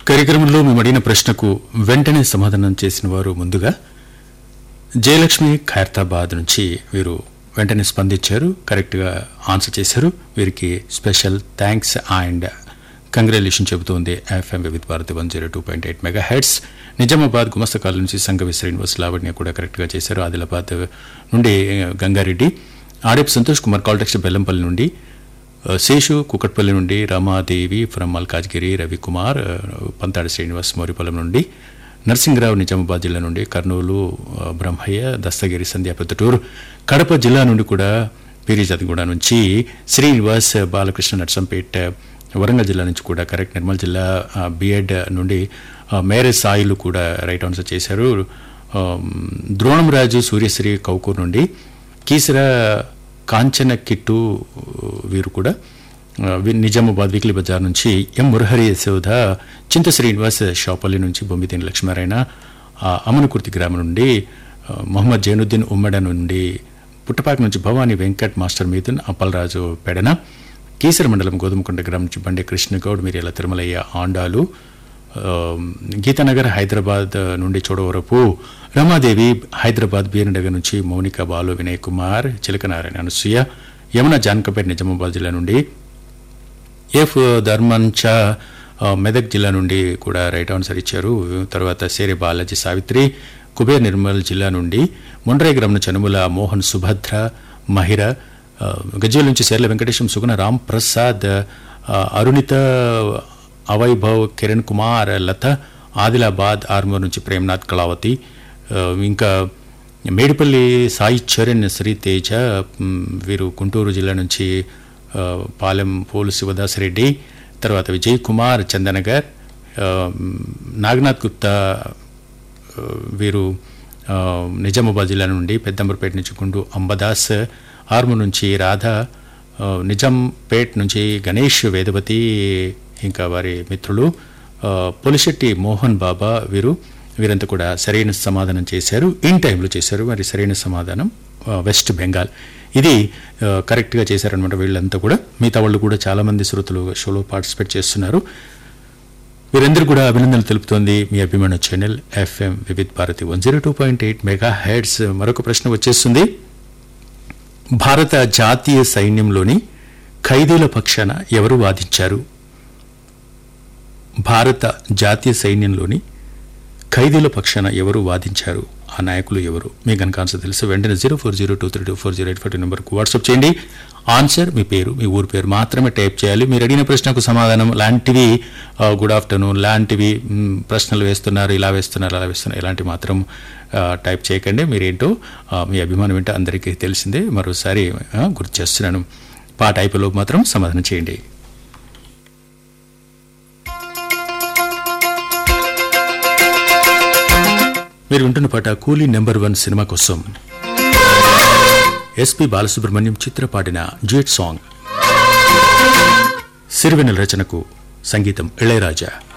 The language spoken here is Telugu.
కార్యక్రమంలో మేము అడిగిన ప్రశ్నకు వెంటనే సమాధానం చేసిన వారు ముందుగా జయలక్ష్మి ఖైరతాబాద్ నుంచి వీరు వెంటనే స్పందించారు కరెక్ట్గా ఆన్సర్ చేశారు వీరికి స్పెషల్ థ్యాంక్స్ అండ్ కంగ్రాచులేషన్ చెబుతోంది FM Vividh Bharati one zero two point eight mega heads Nizamabad గుమస్తకాల నుంచి సంఘవి శ్రీనివాస్ లావణ్య కూడా కరెక్ట్గా చేశారు ఆదిలాబాద్ నుండి గంగారెడ్డి ఆడేపు సంతోష్ కుమార్ కాల్టెక్స్ట్ బెల్లంపల్లి నుండి ఆ, శేషు కుకట్పల్లి నుండి రమాదేవి ఫ్రమ్ మల్కాజ్గిరి రవికుమార్ ఆ, పంతాడి శ్రీనివాస్ మోరిపల్లం నుండి నరసింగరావు నిజామాబాద్ జిల్లా నుండి కర్నూలు ఆ, బ్రహ్మయ్య దస్తగిరి సంధ్యా పెద్దటూరు కడప జిల్లా నుండి కూడా పీరిజాదిగూడ నుంచి శ్రీనివాస్ బాలకృష్ణ నర్సంపేట్ వరంగల్ జిల్లా నుంచి కూడా కరెక్ట్ నిర్మల్ జిల్లా బిఎడ్ నుండి ఆ, మేరే సాయిలు కూడా రైట్ ఆన్సర్ చేశారు ఆ, ద్రోణం రాజు సూర్యశ్రీ కౌకూర్ నుండి కీసర కాంచన కిట్టు వీరు కూడా ఆ, వి- నిజామాబాద్ వీక్లీ బజార్ నుంచి ఎం మురహరి యశోధ చింత శ్రీనివాస్ షాపల్లి నుంచి బొమ్మిదేని లక్ష్మారాయణ ఆ, అమనకుర్తి గ్రామం నుండి ఆ, మొహమ్మద్ జైనుద్దీన్ ఉమ్మడ నుండి పుట్టపాక నుంచి భవానీ వెంకట్ మాస్టర్ మీదున్ అప్పలరాజు పెడన కీసర మండలం గోధుమకొండ గ్రామం నుంచి బండే కృష్ణగౌడ్ మిరియల తిరుమలయ్య ఆండాలు ఆ, గీతానగర్ హైదరాబాద్ నుండి చూడవరపు రమాదేవి హైదరాబాద్ బీరనగర్ నుంచి మౌనిక బాలు వినయ్ కుమార్ చిలకనారాయణ అనసూయ యమున జానకపేట నిజామాబాద్ జిల్లా నుండి ఎఫ్ ధర్మంచ ఆ, మెదక్ జిల్లా నుండి కూడా రైట్ ఆన్సర్ ఇచ్చారు తర్వాత సేరే బాలాజీ సావిత్రి కుబేర్ నిర్మల్ జిల్లా నుండి మొండ్రాయి గ్రామం చనుముల మోహన్ సుభద్ర మహిర ఆ, గజ్వేల్ నుంచి సేర్ల వెంకటేశం సుగుణ రామ్ ప్రసాద్ ఆ, అరుణిత అవైభవ్ కిరణ్ కుమార్ లత ఆదిలాబాద్ ఆర్మూర్ నుంచి ప్రేమ్నాథ్ కళావతి ఆ, ఇంకా మేడిపల్లి సాయి చరణ్ శ్రీ తేజ మ్, వీరు గుంటూరు జిల్లా నుంచి ఆ, పాలెం పోలు శివదాస్ రెడ్డి తర్వాత విజయ్ కుమార్ చందనగర్ ఆ, మ్, నాగనాథ్ గుప్తా ఆ, వీరు ఆ, నిజామాబాద్ జిల్లా నుండి పెద్దంబరపేట నుంచి గుండు అంబదాస్ ఆర్ము నుంచి రాధ ఆ, నిజాంపేట్ నుంచి గణేష్ వేదవతి ఇంకా వారి మిత్రులు ఆ, పొలిశెట్టి మోహన్ బాబా వీరు వీరంతా కూడా సరైన సమాధానం చేశారు ఇన్ టైంలో చేశారు మరి సరైన సమాధానం ఆ, వెస్ట్ బెంగాల్ ఇది ఆ, కరెక్ట్గా చేశారనమాట వీళ్ళంతా కూడా మిగతా వాళ్ళు కూడా చాలామంది శ్రోతలు షోలో పార్టిసిపేట్ చేస్తున్నారు వీరందరూ కూడా అభినందనలు తెలుపుతోంది మీ అభిమాన channel FM Vividh Bharati one zero two point eight mega heads మరొక ప్రశ్న వచ్చేస్తుంది భారత జాతీయ సైన్యంలోని ఖైదీల పక్షాన ఎవరు వాదించారు భారత జాతీయ సైన్యంలోని ఖైదీల పక్షాన ఎవరు వాదించారు ఆ నాయకులు ఎవరు మీ కనుక ఆన్సర్ తెలిసి వెంటనే zero four zero two three two four zero eight five నెంబర్కు వాట్సాప్ చేయండి ఆన్సర్ మీ పేరు మీ ఊరి పేరు మాత్రమే టైప్ చేయాలి మీరు అడిగిన ప్రశ్నకు సమాధానం లాంటివి ఆ, గుడ్ ఆఫ్టర్నూన్ లాంటివి మ్, ప్రశ్నలు వేస్తున్నారు ఇలా వేస్తున్నారు అలా వేస్తున్నారు ఇలాంటివి మాత్రం ఆ, టైప్ చేయకండి మీరేంటో ఆ, మీ అభిమానం ఏంటో అందరికీ తెలిసిందే మరోసారి ఆ, గుర్తు చేస్తున్నాను పాట అయిపోలోపు మాత్రం సమాధానం చేయండి మీరు వింటున్న పాట కూలీ నెంబర్ వన్ సినిమా కోసం ఎస్పి బాలసుబ్రహ్మణ్యం చిత్ర పాడిన డ్యూయట్ సాంగ్ సిరివెన్నెల రచనకు సంగీతం ఇళయరాజా